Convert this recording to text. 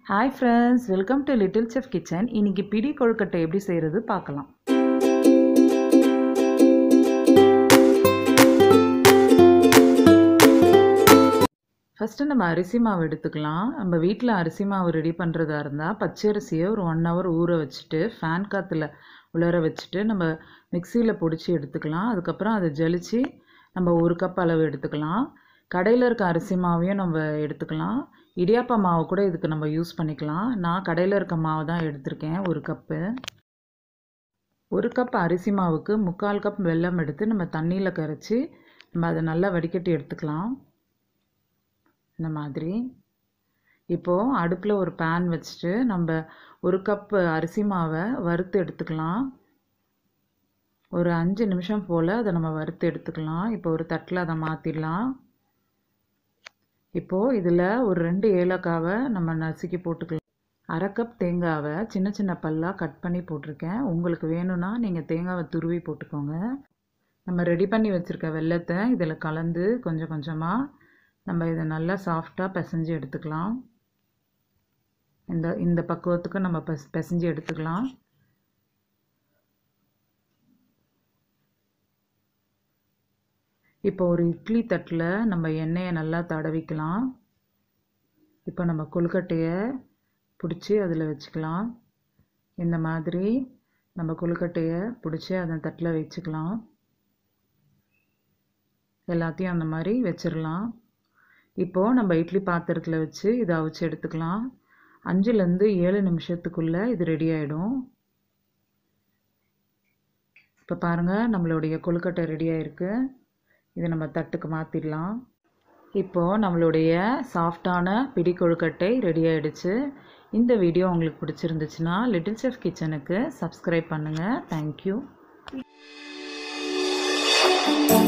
hi friends welcome to little chef kitchen இன்னைக்கு பிடி கொழுக்கட்டை எப்படி செய்கிறது பார்க்கலாம் ஃபஸ்ட்டு நம்ம அரிசி மாவு எடுத்துக்கலாம் நம்ம வீட்டில் அரிசி மாவு ரெடி பண்ணுறதா இருந்தால் பச்சை அரிசியை ஒரு ஒன் ஹவர் ஊற வச்சுட்டு ஃபேன் காற்றுல உலர வச்சுட்டு நம்ம மிக்சியில் பொடிச்சு எடுத்துக்கலாம் அதுக்கப்புறம் அதை ஜலிச்சு நம்ம ஒரு கப் அளவு எடுத்துக்கலாம் கடையில் இருக்க அரிசி மாவையும் நம்ம எடுத்துக்கலாம் இடியாப்ப மாவு கூட இதுக்கு நம்ம யூஸ் பண்ணிக்கலாம் நான் கடையில் இருக்க மாவு தான் எடுத்திருக்கேன் ஒரு கப்பு ஒரு கப் அரிசி மாவுக்கு முக்கால் கப் வெல்லம் எடுத்து நம்ம தண்ணியில் கரைச்சி நம்ம அதை நல்லா வடிகட்டி எடுத்துக்கலாம் இந்த மாதிரி இப்போது அடுப்பில் ஒரு பேன் வச்சுட்டு நம்ம ஒரு கப் அரிசி மாவை வறுத்து எடுத்துக்கலாம் ஒரு அஞ்சு நிமிஷம் போல் அதை நம்ம வறுத்து எடுத்துக்கலாம் இப்போ ஒரு தட்டில் அதை மாற்றிடலாம் இப்போது இதில் ஒரு ரெண்டு ஏலக்காவை நம்ம நசுக்கி போட்டுக்கலாம் அரை கப் தேங்காவை சின்ன சின்ன பல்லாக கட் பண்ணி போட்டிருக்கேன் உங்களுக்கு வேணும்னா நீங்கள் தேங்காவை துருவி போட்டுக்கோங்க நம்ம ரெடி பண்ணி வச்சுருக்க வெள்ளத்தை இதில் கலந்து கொஞ்சம் கொஞ்சமாக நம்ம இதை நல்லா சாஃப்டாக பிசைஞ்சு எடுத்துக்கலாம் இந்த இந்த பக்குவத்துக்கு நம்ம பஸ் பிசைஞ்சு எடுத்துக்கலாம் இப்போ ஒரு இட்லி தட்டில் நம்ம எண்ணெயை நல்லா தடவிக்கலாம் இப்போ நம்ம கொழுக்கட்டையை பிடிச்சி அதில் வச்சுக்கலாம் இந்த மாதிரி நம்ம கொழுக்கட்டையை பிடிச்சி அதை தட்டில் வச்சுக்கலாம் எல்லாத்தையும் அந்த மாதிரி வச்சிடலாம் இப்போது நம்ம இட்லி பாத்திரத்தில் வச்சு இதை அவிச்சு எடுத்துக்கலாம் அஞ்சுலேருந்து ஏழு நிமிஷத்துக்குள்ளே இது ரெடி ஆகிடும் இப்போ பாருங்கள் நம்மளுடைய கொழுக்கட்டை ரெடி ஆகிருக்கு இதை நம்ம தட்டுக்கு மாற்றிடலாம் இப்போது நம்மளுடைய சாஃப்டான பிடி கொழுக்கட்டை ரெடி ஆகிடுச்சு இந்த வீடியோ உங்களுக்கு பிடிச்சிருந்துச்சுன்னா லிட்டில் செஃப் கிச்சனுக்கு சப்ஸ்கிரைப் பண்ணுங்கள் தேங்க்யூ